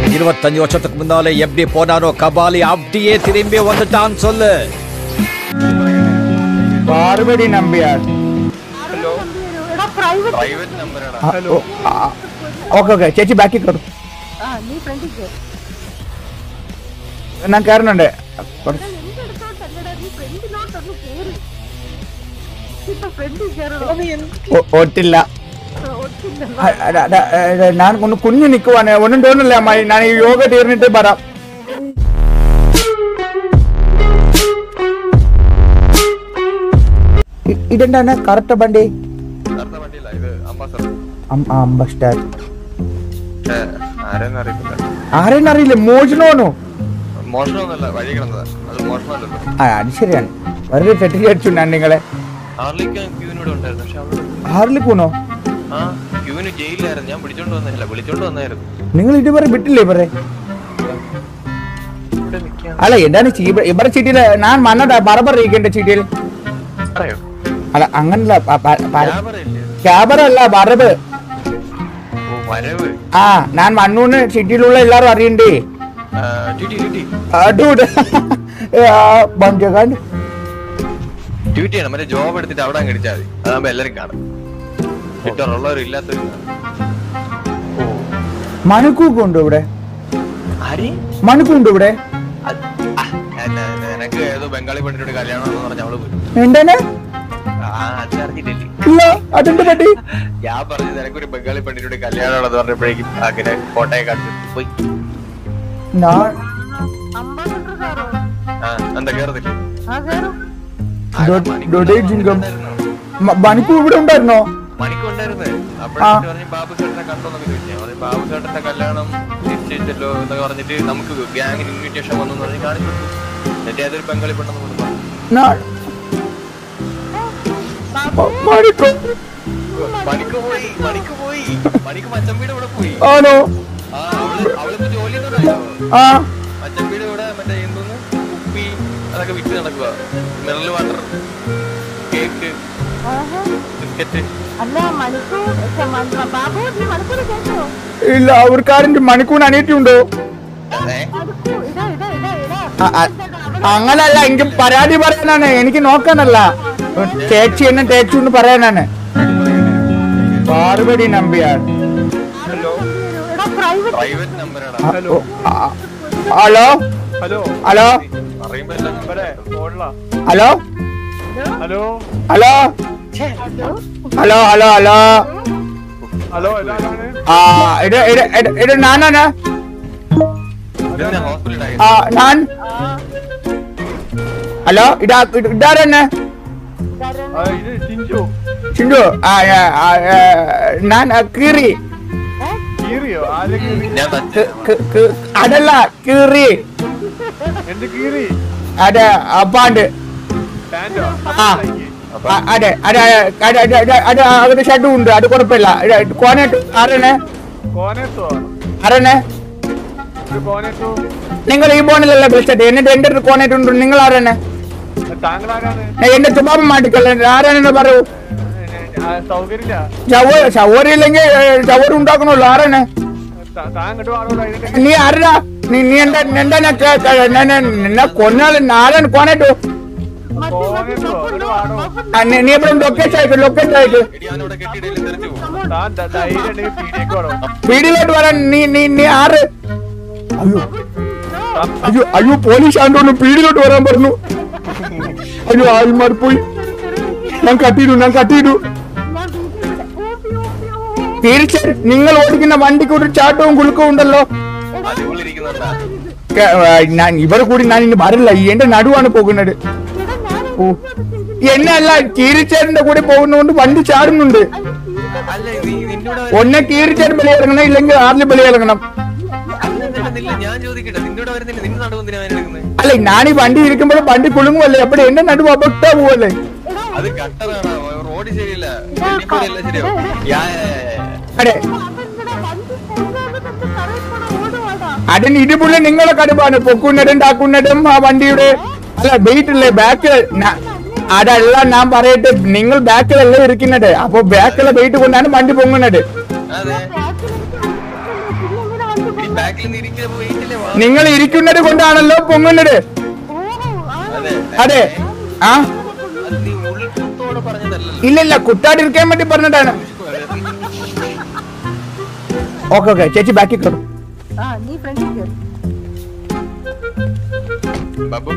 இருபத்தஞ்சு வருஷத்துக்கு முன்னாலே எப்படி போனாரோ கபாலி அப்படியே திரும்பி வந்துட்டான்னு சொல்லு പാർവതി നമ്പ്യാർ എടാ പ്രൈവറ്റ് പ്രൈവറ്റ് നമ്പറാണ് ഓക്കെ ഓക്കെ ചേച്ചി ബാക്കി കയറും ആ നീ ഫ്രണ്ടിൽ കയറി ഞാൻ കയറുന്നുണ്ട് കുറച്ച് എന്റെ അടുത്തോട്ടല്ലടാ നീ ഫ്രണ്ടിലോട്ടൊന്ന് കയറി ഇപ്പൊ ഫ്രണ്ടിൽ കയറണം ഒ- ഒട്ടില്ല ഒത്തില്ല അ- അ- അ- അ- ഞാൻ ഒന്ന് കുഞ്ഞു നിൽക്കുവാണ് ഒന്നും തോന്നില്ല അമ്മായി ഞാൻ ഈ യോഗ തീർന്നിട്ട് വരാം ഇ- ഇതെന്താണ് കറക്റ്റ് വണ്ടി നേരത്തെ വണ്ടിയില്ല ഇത് അംബാസഡർ അംബസ്റ്റാർ പക്ഷേ ആരെന്ന് അറിയത്തില്ല ആരെയും അറിയില്ല മോചനോനോ മോഷണമൊന്നുമല്ല വഴി കിടന്നത് അത് മോഷണമല്ലല്ലോ ആ അത് ശരിയാണ് വെറുതെ തെറ്റിദ്ധരിച്ചു ഞാൻ നിങ്ങളെ ആർലിക്ക് ക്യൂവിനോട് ഉണ്ടായിരുന്നു പക്ഷെ അവിടെ ഹാറിൽ പോണോ ആ ക്യൂവിന് ജയിലിലായിരുന്നു ഞാൻ പിടിച്ചോണ്ട് വന്നില്ല വിളിച്ചോണ്ട് വന്നായിരുന്നു നിങ്ങൾ ഇതുവരെ വിട്ടില്ലേ ഇവരെ ഇവിടെ നിൽക്കാൻ അല്ല എന്താണ് ചീ- ഇവരെ ചീട്ടിയില് ഞാൻ വന്നതാ ബറബർ ഇരിക്കേണ്ട ചീട്ടിയിൽ അറിയോ അല്ല അങ്ങനല്ല പ- പ- പ- ക്യാമറയില്ലേ ക്യാബറ അല്ല ബറബ് ഓ വരവ് ആ ഞാൻ മണ്ണൂന്ന് സിറ്റിയിലുള്ള എല്ലാരും അറിയണ്ടേ ആ, ട്യൂട്ടി ട്യൂട്ടി ഡൂഡ് ബഞ്ചകാൻ ട്യൂട്ടി ചെയ്യണം മറ്റേ ജോബ് എടുത്തിട്ട് അവിടെ അങ്ങ് അടിച്ചാൽ മതി അതാകുമ്പോ എല്ലാരും കാണും ട്വിറ്റർ ഉള്ളവരും ഇല്ലാത്തവരും കാണും ഓ മണുക്കൂക്കുണ്ടോ ഇവിടെ ആര് മണുക്കുണ്ടോ ഇവിടെ അത്- ആ, എന്ന- നിനക്ക് ഏതോ ബംഗാളി പെണ്ണിനോട് കല്യാണം എന്ന് പറഞ്ഞ അവള് പോയി എന്താണ് ആ അത് അറിഞ്ഞിട്ടില്ലേ ഇല്ല അതെന്ത് പറ്റി ഞാൻ പറഞ്ഞു നിനക്കൊരു ബംഗാളി പെണ്ണിനോട് കല്യാണമുള്ളത് പറഞ്ഞപ്പോഴേക്കും അങ്ങനെ കോട്ടയെ കാണിച്ചു പോയി ഞാൻ അമ്പത് കാറോ ആ എന്താ കേറത്തില്ലേ ആ കയറും ഡോ- ഡോഡേ ജിങ്കം. മ- മണിക്കൂ ഇവിടെ ഉണ്ടായിരുന്നോ മണിക്കുണ്ടായിരുന്നു അപ്പോഴത്തെ പറഞ്ഞു ബാബു ചേട്ടനെ കണ്ടോന്നൊക്കെ ചോദിച്ചു ഞാൻ പറഞ്ഞു ബാബു ചേട്ടന്റെ കല്യാണം നിശ്ചയിച്ചല്ലോ എന്നൊക്കെ പറഞ്ഞിട്ട് നമുക്ക് ഗ്യാങ്ങിന് ഇൻവിറ്റേഷൻ വന്നു എന്ന് പറഞ്ഞ് കാണിച്ചു കൊടുത്തു. എന്നിട്ട് ഏതൊരു ബംഗാളി പെണ്ണെന്ന് കൊണ്ട് പറഞ്ഞു ഞാൻ മ- മണിക്കൂ മണിക്ക് പോയി മണിക്ക് പോയി മണിക്ക് മച്ചമ്പീടെ ഇവിടെ പോയി ആണോ ആ അവള് അവളിപ്പോ ജോലി ചെയ്യുന്നുണ്ടോ ആ മച്ചമ്പീട് ഇവിടെ മറ്റേ എന്തോന്ന് കുപ്പി അതൊക്കെ വിറ്റ് നടക്കുക മിനറൽ വാട്ടർ കേക്ക് ആഹാ. ബിസ്ക്കറ്റ് അല്ല മണിക്കൂർ ഛെ, മ- ബാബു നീ മണിക്കൂർ കേട്ടോ ഇല്ല അവർക്കാരും മണിക്കൂർ അനിയത്തിയുണ്ടോ അതെ മണിക്കൂർ ഇടാ ഇടാ ഇടാ ഇടാ ആ, ആ, അങ്ങനല്ല എനിക്ക് പരാതി പറയാനാണ് എനിക്ക് നോക്കാനല്ല ടേക്സി എന്നെ ടേക്സി എന്ന് പറയാനാണ് പാർവതി നമ്പ്യാർ എടാ പ്രൈവറ്റ് പ്രൈവറ്റ് നമ്പറാണ് ആ, ഓ, ആ, ഹലോ ഹലോ ഹലോ പറയുമ്പോ എല്ലാം ഇവിടെ ഫോണിലാ hello hello hello hello hello hello hello ഇതാരാണ് ആ ഇത് ഇത് ഇത് ഇത് ഞാനാണ് ഇതിനെ ഹോസ്പിറ്റലായി ആ ഞാൻ ഹലോ ഇതാ ഇത് ഇതാരെന്നെ ആ, ഇത് ചിഞ്ചു ചിണ്ടു ആ ആ, ആ, ആ, ഞാൻ ആ, കീറി കീറിയോ ആരെ കീറി ഞാൻ തച്ച് ക- ക- ക- അതല്ല കീറി എന്ത് കീറി അതെ അപ്പാണ്ട് പാന്റോ ആ ആ, അതെ അതെ അതെ അതെ അതെ അതെ അവിടെ ഷഡും ഉണ്ട് അത് കുഴപ്പമില്ല ഇത് കോനേട്ട് ആരാണ് കോനേത്തോ ആരാണ് ഇത് കോനേത്തു നിങ്ങൾ ഈ ഫോണിലല്ല വിളിച്ചത് എന്നിട്ട് എന്റെ അടുത്ത് കോനേറ്റ് ഉണ്ട് നിങ്ങൾ ആരാണ് താങ്കളാരാണ് ഞാൻ എന്റെ സ്വഭാവം മാറ്റിക്കല്ല ആരാണെന്ന് പറയൂ ആ, സൗകര്യമില്ല ചവ ചവറ് ഇല്ലെങ്കിൽ ചവറ് ഉണ്ടാക്കണല്ലോ ആരാണ് താ- താങ്കൾ ആളോട് അതിന്റെ നീ ആരാ നീ നീ എന്താ എന്താ ഞാൻ കേ- കേ- ഞാൻ- ഞാൻ- നിന്നെ കൊന്നാല് ആരാണ് കോനേറ്റു കോനേത്തോ ഒരു വാടോ ആ, നീ നീ എപ്പോഴും ലൊക്കേഷൻ അയക്കും ലൊക്കേഷൻ അയക്കും എടി അവനോട് കെട്ടിയിടയിൽ തെറിച്ചു പോകും താൻ ധ- ധൈര്യം ഉണ്ടെങ്കിൽ പീഡിയേക്ക് വാടോ വീട്ടിലോട്ട് വരാൻ നീ നീ നീ ആറ് അയ്യോ അയ്യോ അയ്യോ പോലീസ് ആണ്ടോന്ന് പീടിയിലോട്ട് വരാൻ പറഞ്ഞു അയ്യോ ആൾമാർ പോയി ഞാൻ കട്ടിയിടു ഞാൻ കട്ടിയിടു ഞാൻ വീട്ടിൽ ഓപ്പി ഓപ്പി ഓ തീർച്ചയായും നിങ്ങൾ ഓടിക്കുന്ന വണ്ടിക്ക് ഒരു ചാട്ടവും കുലുക്കവും ഉണ്ടല്ലോ അടിപൊളിയിരിക്കുന്നുണ്ടാ കേ- ആ, ഞാൻ ഇവരെ കൂടി ഞാൻ ഇനി വരില്ല ഈ എന്റെ നടുവാണ് പോകുന്നത് എടാ ഞാൻ ഓ എന്നല്ല കീരിച്ചേട്ടന്റെ കൂടെ പോകുന്നതുകൊണ്ട് വണ്ടി ചാടുന്നുണ്ട് അല്ല ഇത് ഈ നിന്റെ കൂടെ ഒന്നെ കീരിച്ചേട്ടൻ ബലിയിറങ്ങണം ഇല്ലെങ്കിൽ ആറില് ബലിയിറങ്ങണം അല്ല നില്ല ഞാൻ ചോദിക്കട്ടെ നിന്റെ കൂടെ വരുന്നില്ല നിന്റെ നടുവ് എന്തിനാ എടുക്കുന്നത് അല്ല ഞാൻ ഈ വണ്ടി ഇരിക്കുമ്പോൾ വണ്ടി കുലുങ്ങുമല്ലേ അപ്പൊ എന്റെ നടുവ് അബദ്ധ പോവല്ലേ അത് കട്ടറാണ് റോഡ് ശരിയില്ല വെള്ളിപ്പടി എല്ലാം ശരിയാവും യാ, യാ, യാ, യാ. അതെ അതെന്താ വണ്ടി പോകുന്നത് കണ്ട് തറയിൽ കൂടെ ഓടുവാടാ അതിന് ഇടിപുള്ള നിങ്ങളെ കടുപ്പാണ് പൊക്കുന്നതും താക്കുന്നതും ആ വണ്ടിയുടെ അല്ല വെയിറ്റ് ഇല്ലേ ബാക്കിൽ അതല്ല ഞാൻ പറയട്ടെ നിങ്ങൾ ബാക്കിലല്ലേ ഇരിക്കുന്നത് അപ്പൊ ബാക്കിലെ വെയിറ്റ് കൊണ്ടാണ് വണ്ടി പൊങ്ങുന്നത് അതെ ബാക്കിൽ എനിക്ക് പിന്നെ ഇങ്ങനെ വണ്ടി ഈ ബാക്കിൽ നിന്ന് ഇരിക്കുമ്പോ വെയിറ്റില്ലേ വാ നിങ്ങൾ ഇരിക്കുന്നത് കൊണ്ടാണല്ലോ പൊങ്ങുന്നത് അതെ അതെ ആ അത് നീ ഉൾത്തോടെ പറഞ്ഞതല്ലല്ലോ ഇല്ലില്ല കുത്താതിരിക്കാൻ വേണ്ടി പറഞ്ഞിട്ടാണ് ഓക്കെ ഓക്കെ ചേച്ചി ബാക്കി കയറും ആ നീ ഫ്രണ്ടിൽ കയറി ബാബു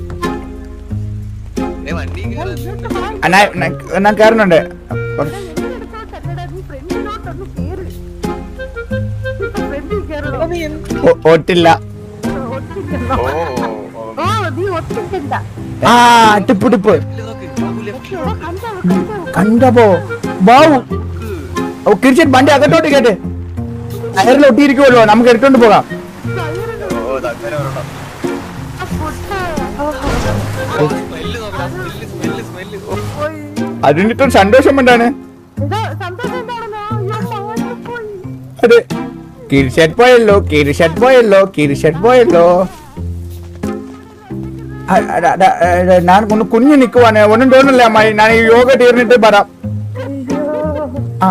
ഏ വണ്ടി കേറാൻ ആ, ഞാൻ- ഞാൻ- ഞാൻ കയറുന്നുണ്ട് കുറച്ച് നീ ഫ്രണ്ടിലോട്ടൊന്ന് കേറി ഫ്രണ്ടിൽ കയറണം ഒ- ഒട്ടില്ല ഒട്ടിക്കണ്ട ഓ ഓ, ഓ. ഓ നീ ഒട്ടിക്കണ്ട ആ ടിപ്പ് ടിപ്പ് ഇതില് നോക്ക്, ബാബു left ല് നോക്ക്. കണ്ടോ കണ്ടോ കണ്ടപ്പോ ബാവു ഓ കിരിച്ചിട്ട് വണ്ടി അകത്തോട്ട് കേട്ട് ടയറിൽ ഒട്ടിയിരിക്കുമല്ലോ നമുക്ക് എടുത്തോണ്ട് പോകാം ഓ, ദാ അങ്ങനെ ഒരെണ്ണം. സ്മെല്ല് നോക്കടാ, സ്മെല്ല്, സ്മെല്ല്, സ്മെല്ല്. ഓ, അതിനിട്ടും സന്തോഷം എന്താണ് ഇതോ സന്തോഷം എന്താണെന്നോ അയ്യോ മോനെ പോയി അതെ കിരിശറ്റ് പോയല്ലോ കിരിശറ്റ് പോയല്ലോ കിരിശറ്റ് പോയല്ലോ അ- അ- അ- അ- ഞാൻ ഒന്ന് കുഞ്ഞു നിക്കുവാണ് ഒന്നും തോന്നില്ല അമ്മായി ഞാൻ ഈ യോഗ തീർന്നിട്ട് വരാം ആ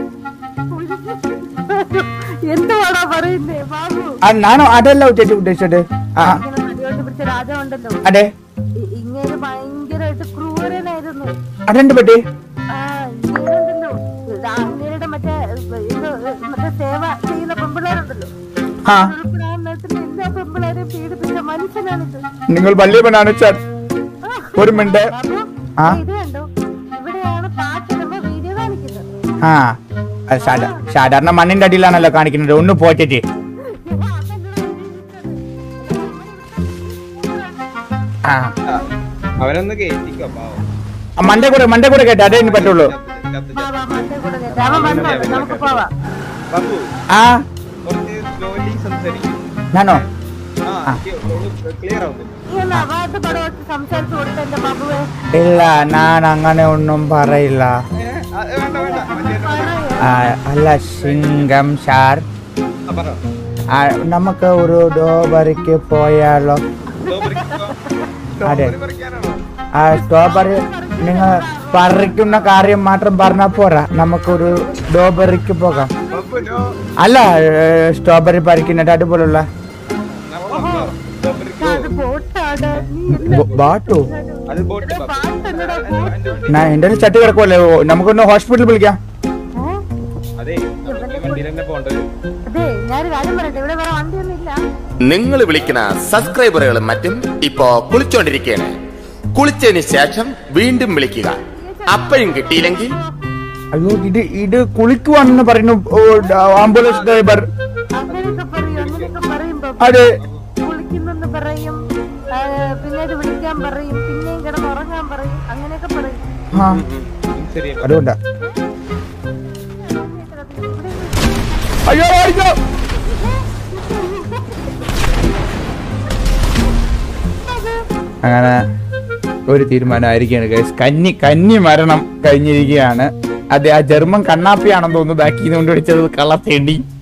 എന്തുവാടാ പറയുന്നേ ബാബു ആ, ഞാനോ അതല്ല ചേച്ചി ഉദ്ദേശിച്ചത് ആ ഇങ്ങനെ മടിയോട്ട് പിടിച്ച രാജ ഉണ്ടല്ലോ അതെ ഇ- ഇങ്ങനെ ഭയങ്കരമായിട്ട് ക്രൂരനായിരുന്നു അതെന്ത് പറ്റി ആ ഇങ്ങനെയുണ്ടല്ലോ അങ്ങേരുടെ മറ്റേ ഇത് മറ്റേ സേവ ചെയ്യുന്ന പെമ്പിള്ളേരുണ്ടല്ലോ ആ ഉൾപ്പെടെ ആ നാട്ടിലെ എല്ലാ പെമ്പിള്ളേരെയും പീഡിപ്പിച്ച മനുഷ്യനാണിത് നിങ്ങൾ വല്യപ്പനാണ് സാർ ഒരു മിനിറ്റ് ബാബു ആ. ഇത് കണ്ടോ ഇവിടെയാണ് പാട്ടിടുമ്പോ വീഡിയോ കാണിക്കുന്നത് ആ അത് സാധാ- സാധാരണ മണ്ണിന്റെ അടിയിലാണല്ലോ കാണിക്കുന്നത് ഒന്ന് പോറ്റിട്ട് ആ അവനൊന്ന് കേറ്റിക്കോ പാവം ആ, മണ്ടേ കൂടെ മണ്ടേ കൂടെ കേട്ടെ അതേ ഇനി പറ്റുള്ളൂ ചത്ത് വാ, വാ, മറ്റേ കൂടെ കേട്ടോ. അവൻ വന്നോട്ടെ, നമുക്ക് പോവാം ബാബു ആ കുറച്ച് സ്ലോലി സംസാരിക്കും ഞാനോ ആ ക്ലിയർ ആവുന്നില്ല നീ ഒന്ന് അവാർഡ് പടമായിട്ട് സംസാരിച്ചു കൊടുത്ത എന്റെ ബാബുവേ ഇല്ല ഞാൻ അങ്ങനെ ഒന്നും പറയില്ല ഏ, ആ, വേണ്ട വേണ്ട മറ്റേ ആ, അല്ല സിംഗം സാർ ആ, പറ ആ, നമുക്ക് ഒരു ഡോബറിക്ക് പോയാലോ സ്ട്രോബെറിക്കോ? അതെ. സ്ട്രോബെറി പറിക്കാനാണോ ആ സ്ട്രോബറി നിങ്ങൾ പറിക്കുന്ന കാര്യം മാത്രം പറഞ്ഞാൽ പോരാ നമുക്കൊരു ഡോബറിക്ക് പോകാം ബാബു നോ അല്ല ഏ, സ്ട്രോബറി പറിക്കുന്നത് അതുപോലുള്ള സ്ട്രോബെറിക്കോ അത് ബോട്ടാണ് നീ ഇല്ല. ബോ- ബാട്ടോ അത് ബോട്ട് ഇത് ബാബു പാട്ടല്ലടാ, അതിന്റെ- അതിന്റെ വണ്ടി. ഞാൻ എൻ്റെ ചട്ടി കിടക്കുമല്ലേ ഓ, നമുക്കൊന്ന് ഹോസ്പിറ്റലിൽ വിളിക്കാം ഏ? അതെ നമ്മൾ ഈ വണ്ടിയിൽ തന്നെ പോകേണ്ടത് അതെ ഞാനൊരു കാര്യം പറയട്ടെ ഇവിടെ വേറെ വണ്ടിയൊന്നും ഇല്ല നിങ്ങൾ വിളിക്കുന്ന സബ്സ്ക്രൈബറുകളും മറ്റും ഇപ്പോ കുളിച്ചോണ്ടിരിക്കുകയാണ് കുളിച്ചതിന് ശേഷം വീണ്ടും വിളിക്കുക അപ്പോഴും കിട്ടിയില്ലെങ്കിൽ അയ്യോ ഇത് ഇത് കുളിക്കുവാണെന്ന് പറയുന്നു ഓ, ഡ- ആംബുലൻസ് ഡ്രൈവർ അങ്ങനെയൊക്കെ പറയും അങ്ങനെയൊക്കെ പറയും ബാബു. അതെ കുളിക്കുന്നെന്ന് പറയും ആ, പിന്നീട് വിളിക്കാൻ പറയും പിന്നെയും കിടന്ന് ഉറങ്ങാൻ പറയും അങ്ങനെയൊക്കെ പറയും ആ ശരി അതുകൊണ്ടാ അയ്യോ ഓടിക്കോ അങ്ങനെ ഒരു തീരുമാനമായിരിക്കുകയാണ് ഗൈസ് കന്നി കന്നി മരണം കഴിഞ്ഞിരിക്കുകയാണ് അതെ ആ ജർമ്മൻ കണ്ണാപ്പിയാണെന്ന് തോന്നുന്നു ബാക്കിൽ നിന്ന് കൊണ്ട് വിളിച്ചത് കള്ളത്തേണ്ടി